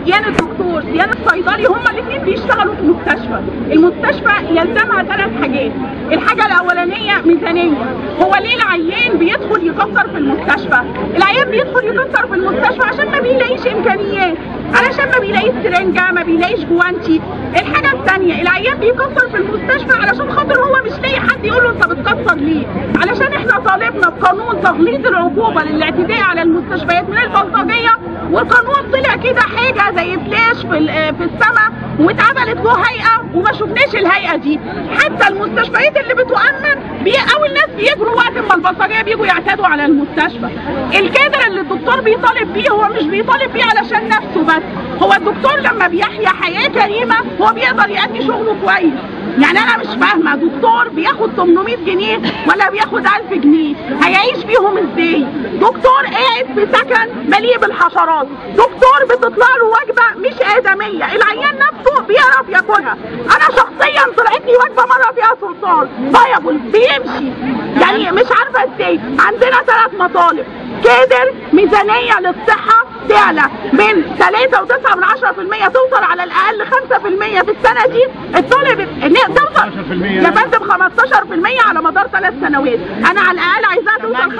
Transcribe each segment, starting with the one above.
سيان الدكتور سيان الصيدلي هما الاثنين بيشتغلوا في مستشفى المستشفى يلزمها ثلاث حاجات الحاجه الاولانيه ميزانيه هو ليه العيان بيدخل يكسر في المستشفى العيان بيدخل يكسر في المستشفى عشان ما بيلاقيش امكانيات علشان ما بيلاقيش سرنجه ما بيلاقيش جوانتي الحاجه الثانيه العيان بيكسر في المستشفى علشان خاطر هو مش لاقي حد يقول له انت بتكسر ليه علشان احنا طالبنا بقانون تغليظ العقوبه للاعتداء على المستشفيات من البلطجيه والقانون طلع كده حاجه زي فلاش في ال- في السماء واتعملت له هيئه وما شفناش الهيئه دي حتى المستشفيات اللي بتؤمن بي اول ناس بيجروا وقت ما البلطجيه بيجوا يعتدوا على المستشفى الكادر اللي الدكتور بيطالب بيه هو مش بيطالب بيه علشان نفسه بس هو الدكتور لما بيحيا حياه كريمه هو بيقدر يأدي شغله كويس يعني انا مش فاهمه دكتور بياخد 800 جنيه ولا بياخد 1000 جنيه هيعيش بيهم ازاي دكتور قاعد في سكن مليء بالحشرات دكتور بتطلع له وجبه مش ادميه العيان نفسه بيعرف ياكلها انا شخصيا طلعت لي وجبه مره فيها صلصال فايبل بيمشي يعني مش عارفه ازاي عندنا ثلاث مطالب كادر ميزانيه للصحه تعلى من 3.9 من 10% توصل على الاقل 5% في السنه دي الطالب ان هي توصل 15% يا فندم 15% على مدار ثلاث سنوات انا على الاقل عايزاها توصل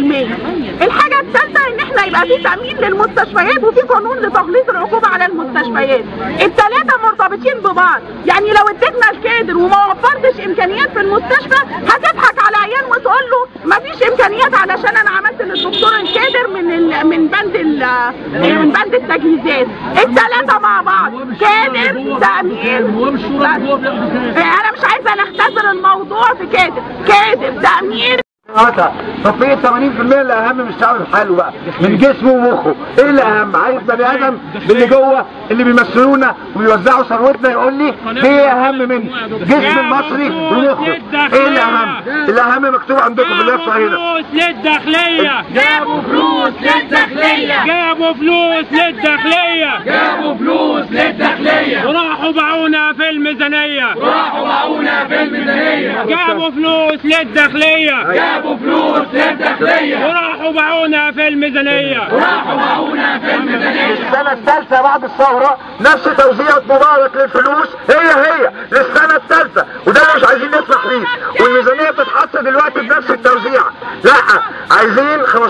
5% الحاجه الثالثه ان احنا يبقى في تامين للمستشفيات وفي قانون لتغليظ العقوبه على المستشفيات الثلاثه مرتبطين ببعض يعني لو اديتنا الكادر وما وفرتش امكانيات في المستشفى هتضحك على عيان وتقول له مفيش امكانيات علشان انا عملت للدكتور الكادر من ال من بند ال من بند التجهيزات الثلاثه مع بعض كادر تامين هو مش شغل هو بياخدوا كام؟ انا مش عايزه نختزل الموضوع في كادر كادر تامين متى تطبيق 80% اللي اهم من الشعب بحاله بقى من جسمه ومخه ايه اللي اهم عايز بني ادم باللي جوه اللي بيمثلونا وبيوزعوا ثروتنا يقول لي ايه اهم من جسم المصري ومخه ايه اللي اهم الاهم مكتوب عندكم في اللفه هنا فلوس للداخلية جابوا فلوس للداخلية جابوا فلوس للداخلية جابوا فلوس للداخلية وراحوا باعونا في الميزانية راحوا باعونا في الميزانية جابوا فلوس للداخلية جابوا فلوس للداخلية وراحوا باعونا في الميزانية راحوا باعونا في الميزانية السنة الثالثة بعد الثورة نفس توزيعة مبارك للفلوس هي هي للسنة الثالثة وده اللي مش عايزين نسمح بيه والميزانية بتتحط دلوقتي بنفس التوزيع لا عايزين 15%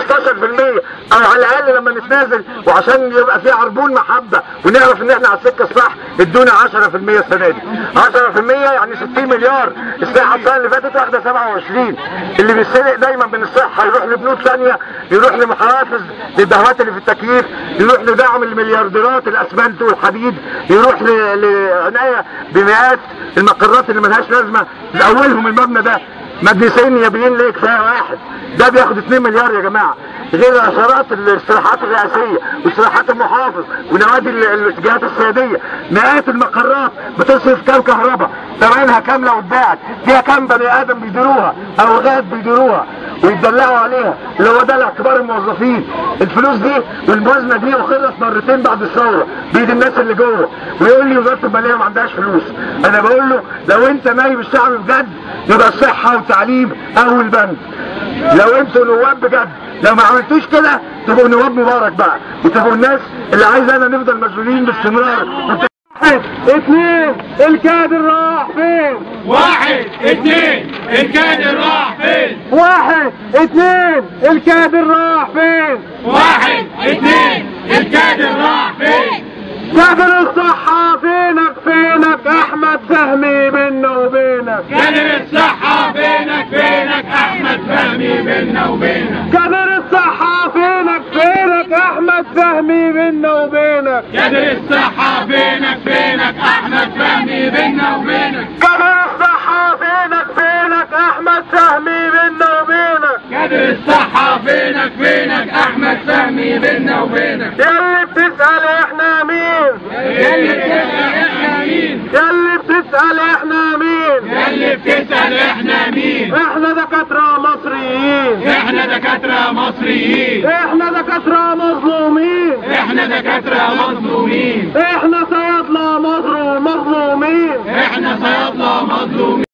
او على الاقل لما نتنازل وعشان يبقى في عربون محبة ونعرف ان احنا على السكة الصح ادونا 10% السنة دي 10% يعني 60 مليار الصحة السنة اللي فاتت واخدة 27 اللي بيتسرق دايما من الصحة يروح لبنود ثانية يروح لمحافظ للدهوات اللي في التكييف يروح لدعم المليارديرات الاسمنت والحديد يروح ل- لعناية بمئات المقرات اللي ملهاش لازمة اولهم المبنى ده مجلسين نيابيين ليه كفايه واحد ده بياخد 2 مليار يا جماعه غير عشرات الاستراحات الرئاسيه واستراحات المحافظ ونوادي ال- الجهات السياديه مئات المقرات بتصرف كام كهرباء ثمنها كامله واتباعت فيها كام بني ادم بيديروها او غاد بيديروها ويتدلعوا عليها اللي هو ده لاعتبار الموظفين الفلوس دي والموازنه دي اخرت مرتين بعد الثوره بايد الناس اللي جوه ويقول لي وزاره الماليه ما عندهاش فلوس انا بقول له لو انت نايب الشعب بجد يبقى الصحه والتعليم اول بند لو انتوا نواب بجد لو ما عملتوش كده تبقوا نواب مبارك بقى وتبقوا الناس اللي عايزه انا نفضل مشغولين باستمرار واحد اثنين الكادر راح فين واحد اثنين الكادر راح فين واحد اثنين الكادر راح فين واحد اثنين الكادر راح فين كادر الصحة فينك فينك احمد فهمي بينا وبينك كادر الصحة بينك بينك احمد فهمي بيننا وبينك كادر الصحة فينك فينك احمد فهمي بينا وبينك كادر الصحة بينك بينك احمد فهمي بيننا وبينك كادر الصحة فينك فينك احمد فهمي بينا وبينك كادر الصحة بينك بينك احمد فهمي بيننا وبينك ياللي بتسأل احنا مين يلي بتسأل احنا مين ياللي بتسأل احنا مين يلي بتسأل احنا مين احنا دكاترة مصريين احنا دكاترة مصريين احنا دكاترة مظلومين احنا دكاترة مظلومين احنا صيادلة مظلوم- مظلومين احنا صيادلة مظلومين